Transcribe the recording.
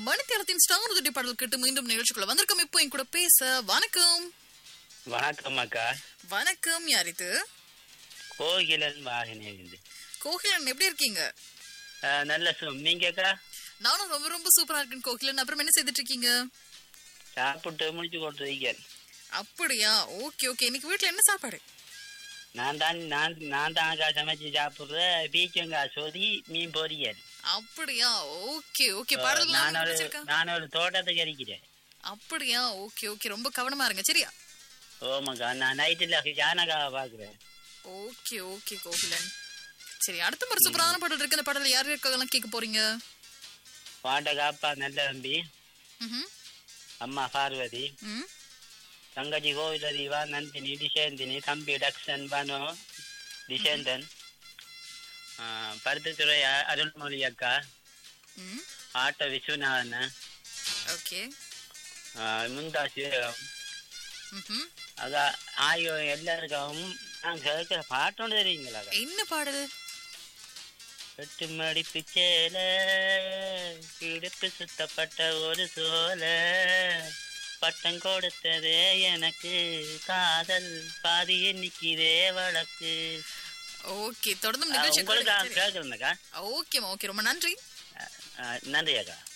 மணித்தேலத்தின் star உதவி பாடல் கேட்டு மீண்டும் நிகழ்ச்சிக்குள்ள வந்திருக்கோம் இப்போ என் கூட பேச வணக்கம் வணக்கம் அக்கா வணக்கம் யார் இது கோகிலன் வாகனே இருந்து கோகிலன் எப்படி இருக்கீங்க அஹ், நல்ல சுகம் நீங்க அக்கா நானும் ரொம்ப ரொம்ப சூப்பரா இருக்கேன் கோகிலன் அப்புறம் என்ன செய்துட்டு இருக்கீங்க சாப்பிட்டு முடிச்சு கொடுத்துருக்கேன் அப்படியா ஓகே ஓகே இன்னைக்கு வீட்ல என்ன சாப்பாடு நான் தான் நான் நான் தான் அக்கா சமைச்சு சாப்பிடுற பீச்சங்கா சொதி மீன் பொரியல் அப்படியா ஓகே ஓகே நான் பாடலாம் ஒரு பிடிச்சிருக்கா நான் ஒரு தோட்டத்துக்கு அடிக்கிறேன் அப்படியா ஓகே ஓகே ரொம்ப கவனமா இருங்க சரியா ஓமாக்கா நான் நைட்டில் ஜானகாவை பார்க்குறேன் ஓகே ஓகே கோகிலன் சரி அடுத்த ஒரு சூப்பரான பாடல் இருக்கு அந்த பாடல யார் இருக்கலாம் கேட்க போறீங்க பாண்டகா அப்பா நல்ல தம்பி ம்ஹும். அம்மா பார்வதி ம் தங்கச்சி கோவிலதீவா நந்தினி திசேந்தினி தம்பி டக்ஷன் பனு திசேந்தன் அஹ், பருத்தித்துறை அ- அருள்மொழி அக்கா ம் ஆட்ட விஸ்வநாதன் ஓகே முந்தாசி ம்ஹும். அக்கா ஆயோ எல்லாருக்கும் நான் கேட்கிற பாட்டோன்னு தெரியுங்களா அக்கா? என்ன பாடல் எட்டு மடிப்பு சேல இடுப்பு சுத்தப்பட்ட ஒரு சோல பட்டம் கொடுத்ததே எனக்கு காதல் பாதி எண்ணிக்கிறே வழக்கு ஓகே தொடர்ந்து அஹ், நிகழ்ச்சி உங்களுக்கு நான் கேட்குறேன்க்கா ஓகேமா ஓகே ரொம்ப நன்றி நன்றி அக்கா